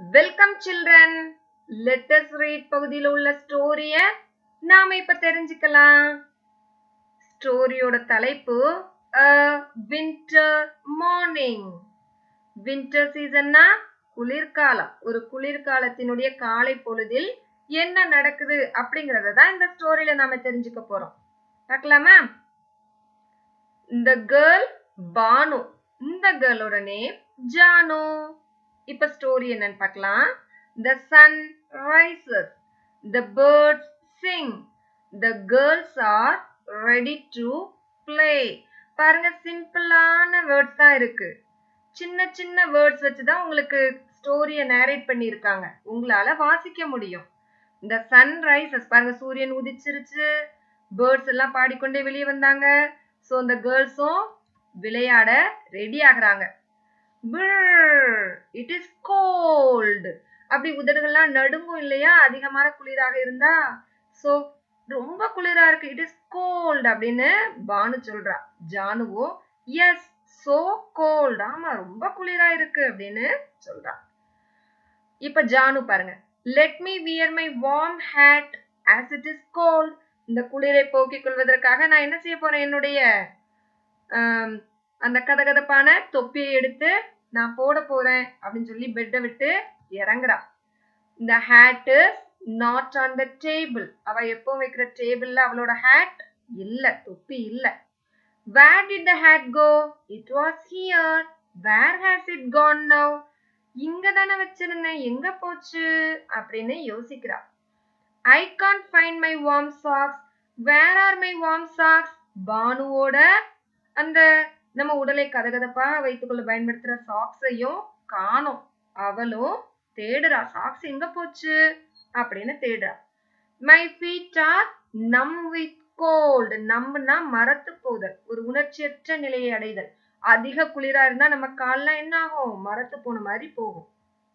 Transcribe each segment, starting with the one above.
welcome children lettuce read பகுதியில் உள்ள ஸ்டோரிய நாம இப்ப தெரிஞ்சுக்கலாம் ஸ்டோரியோட தலைப்பு வின்டர் மார்னிங் வின்டர் சீசன்னா குளிர்காலம் ஒரு குளிர்காலத்தினுடைய காலை பொழுதில் என்ன நடக்குது அப்படிங்கறத தான் இந்த ஸ்டோரியில நாம தெரிஞ்சுக்க போறோம் பார்க்கலாமா இந்த கேர்ள் பானு இந்த கேர்ளோட நேம் ஜானு இப்ப ஸ்டோரி என்னன்னு பார்க்கலாம் the sun rises the birds sing the girls are ready to play பாருங்க சிம்பிளான வேர்ட்ஸ் தான் இருக்கு சின்ன சின்ன வேர்ட்ஸ் வச்சு தான் உங்களுக்கு ஸ்டோரியை நேரேட் பண்ணியிருக்காங்க உங்களால வாசிக்க முடியும் இந்த சன் ரைசஸ் பாருங்க சூரியன் உதிச்சிருச்சு பேர்ட்ஸ் எல்லாம் பாடிக்கொண்டே வெளியே வந்தாங்க ஸோ இந்த கேர்ள்ஸும் விளையாட ரெடி ஆகுறாங்க இட் இஸ் கோல்டு அப்படி உதடுகள்லாம் நடுங்கும் இல்லையா அதிகமான குளிராக இருந்தா சோ ரொம்ப குளிரா இருக்கு இட் இஸ் கோல்டு அப்படின்னு பானு சொல்றா ஜானுவோ எஸ் சோ கோல்டு ஆமா ரொம்ப குளிரா இருக்கு அப்படின்னு சொல்றா இப்ப ஜானு பாருங்க let me wear my warm hat as it is cold இந்த குளிரை போக்கிக் கொள்வதற்காக நான் என்ன செய்ய போறேன் என்னுடைய அந்த கதகதப்பான தொப்பியை எடுத்து நான் போட போறேன் அப்படின்னு சொல்லி பெட்டை விட்டு இறங்குறா இந்த hat not on the table அவ எப்போ வைக்கிற டேபிள்ல அவளோட ஹேட் இல்ல தொப்பி இல்ல where did the hat go it was here where has it gone now இங்க தானே வச்சிருந்தேன் எங்க போச்சு அப்படின்னு யோசிக்கிறா I can't find my warm socks where are my warm socks பானுவோட அந்த நம்ம உடலை கதகதப்பா வைத்துக்கொள்ள பயன்படுத்துற சாக்ஸையும் காணும் அவளும் தேடுறா சாக்ஸ் எங்க போச்சு அப்படின்னு தேடுறா my feet are numb with cold நம்னா மரத்து போதல் ஒரு உணர்ச்சியற்ற நிலையை அடைதல் அதிக குளிரா இருந்தா நம்ம கால்லாம் என்ன ஆகும் மரத்து போன மாதிரி போகும்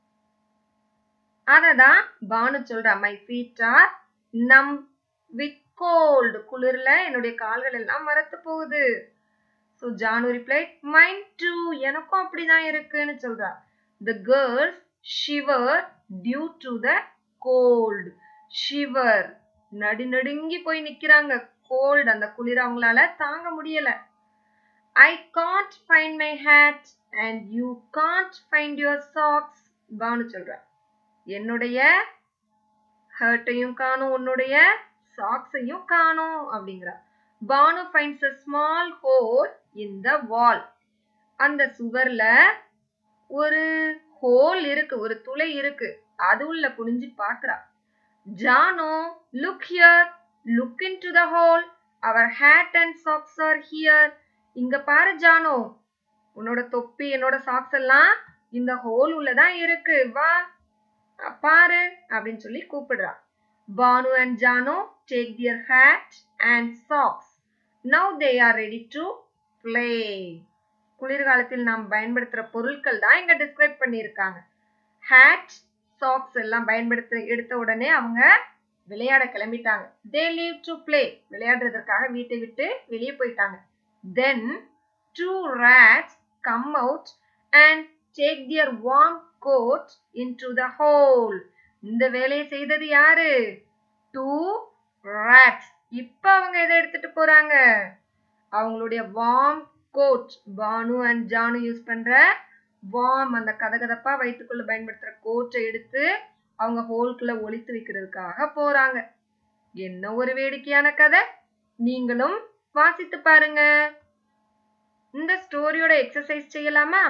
அததான் பானு சொல்றா my feet are numb with cold குளிர்ல என்னுடைய கால்கள் எல்லாம் மரத்து போகுது so Janu replied mine too எனக்கும் அப்படிதான் இருக்குன்னு சொல்றா the girls shiver due to the cold shiver நடு நடுங்கி போய் நிக்கிறாங்க கோல்டு அந்த குளிர் அவங்களால தாங்க முடியல I can't find my hat and you can't find your socks Banu சொல்ற என்னுடைய ஹர்ட்டையும் காணும் உன்னுடைய சாக்ஸையும் காணும் அப்படிங்கிறா Banu finds a small hole in the wall அந்த சுவர்ல ஒரு ஹோல் இருக்கு ஒரு துளை இருக்கு அது உள்ள குனிஞ்சு பாக்குறா Jano look here look into the hole our hat and socks are here இங்க பாரு ஜானோ உன்னோட தொப்பி என்னோட சாக்ஸ் எல்லாம் இந்த ஹோல் உள்ளதான் இருக்கு வா பாரு அப்படின்னு சொல்லி கூப்பிடுறா Banu and Jano take their hat and socks now they are ready to play குளிர்காலத்தில் நாம் பயன்படுத்துற பொருட்கள் தான் இங்க டிஸ்கிரைப் பண்ணியிருக்காங்க ஹேட் சாக்ஸ் எல்லாம் பயன்படுத்த எடுத்த உடனே அவங்க விளையாட கிளம்பிட்டாங்க தே லீவ் டு பிளே விளையாடுறதற்காக வீட்டை விட்டு வெளியே போயிட்டாங்க then two rats come out and take their warm coat into the hole இந்த வேலையை செய்தது யாரு டூ ரேட்ஸ் இப்ப அவங்க எதை எடுத்துட்டு போறாங்க அவங்களுடைய warm coat Banu and Janu use பண்ற வார்ம் அந்த கதகதப்பா வயிற்றுக்குள்ள பயன்படுத்துற கோட்டை எடுத்து அவங்க ஹோல்குள்ள ஒழித்து வைக்கிறதுக்காக போறாங்க என்ன ஒரு வேடிக்கையான கதை நீங்களும் வாசித்து பாருங்க இந்த ஸ்டோரியோட எக்ஸசைஸ் செய்யலாமா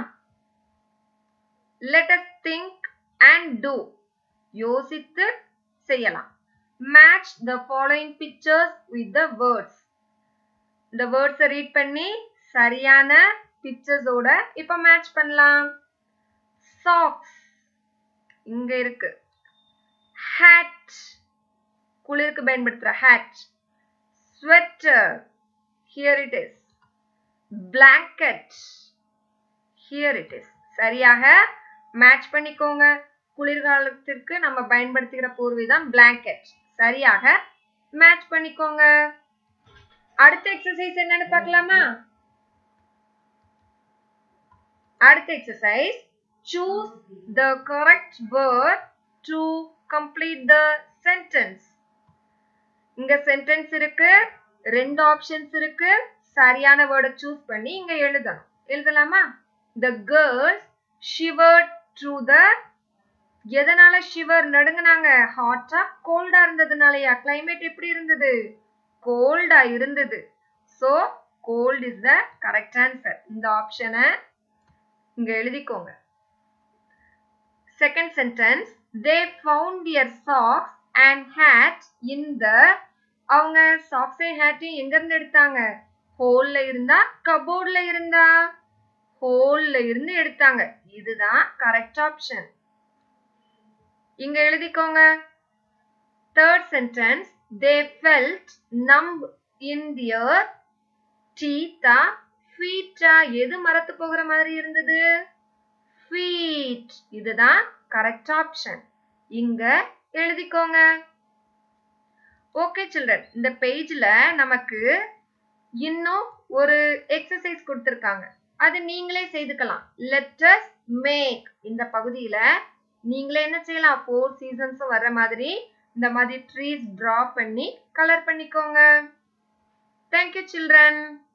let us think and do யோசித்து செய்யலாம் match the following pictures with the words இந்த வேர்ட்ஸை ரீட் பண்ணி சரியான பிக்சர்ஸோட இப்ப மேட்ச் பண்ணலாம் சாக்ஸ் இங்க இருக்கு ஹேட் குளிருக்கு பயன்படுத்துற hat sweater here it is blanket here it is சரியாக மேட்ச் பண்ணிக்கோங்க குளிர்காலத்திற்கு நம்ம பயன்படுத்துகிற போர்வை தான் பிளாங்கெட் சரியாக மேட்ச் பண்ணிக்கோங்க அடுத்த எக்ஸசைஸ் என்னன்னு பார்க்கலாமா அடுத்த exercise choose the correct word to complete the sentence இங்க சென்டென்ஸ் இருக்கு ரெண்டு ஆப்ஷன்ஸ் இருக்கு சரியான வேர்டை சூஸ் பண்ணி இங்க எழுதணும் எழுதலாமா the girls shivered through the எதனால ஷிவர் நடுங்குனாங்க ஹாட்டா கோல்டா இருந்ததுனாலயா கிளைமேட் எப்படி இருந்தது கோல்டா இருந்தது so cold is the correct answer இந்த ஆப்ஷனை இங்க எழுதிக்கோங்க second sentence they found their socks and hat in the அவங்க சாக்ஸையும் ஹேட்டையும் எங்க இருந்து எடுத்தாங்க ஹோல்ல இருந்தா கபோர்ட்ல இருந்தா ஹோல்ல இருந்து எடுத்தாங்க இதுதான் கரெக்ட் ஆப்ஷன் இங்க எழுதிக்கோங்க third sentence they felt numb in their டீத்தா ஃபீட்டா எது மரத்து போகிற மாதிரி இருந்தது ஃபீட் இதுதான் கரெக்ட் ஆப்ஷன் இங்க எழுதிக்கோங்க ஓகே சில்ட்ரன் இந்த பேஜ்ல நமக்கு இன்னும் ஒரு எக்ஸசைஸ் கொடுத்துருக்காங்க அது நீங்களே செய்துக்கலாம் லெட்டஸ் மேக் இந்த பகுதியில நீங்களே என்ன செய்யலாம் ஃபோர் சீசன்ஸும் வர்ற மாதிரி இந்த மாதிரி ட்ரீஸ் டிரா பண்ணி கலர் பண்ணிக்கோங்க தேங்க்யூ சில்ட்ரன்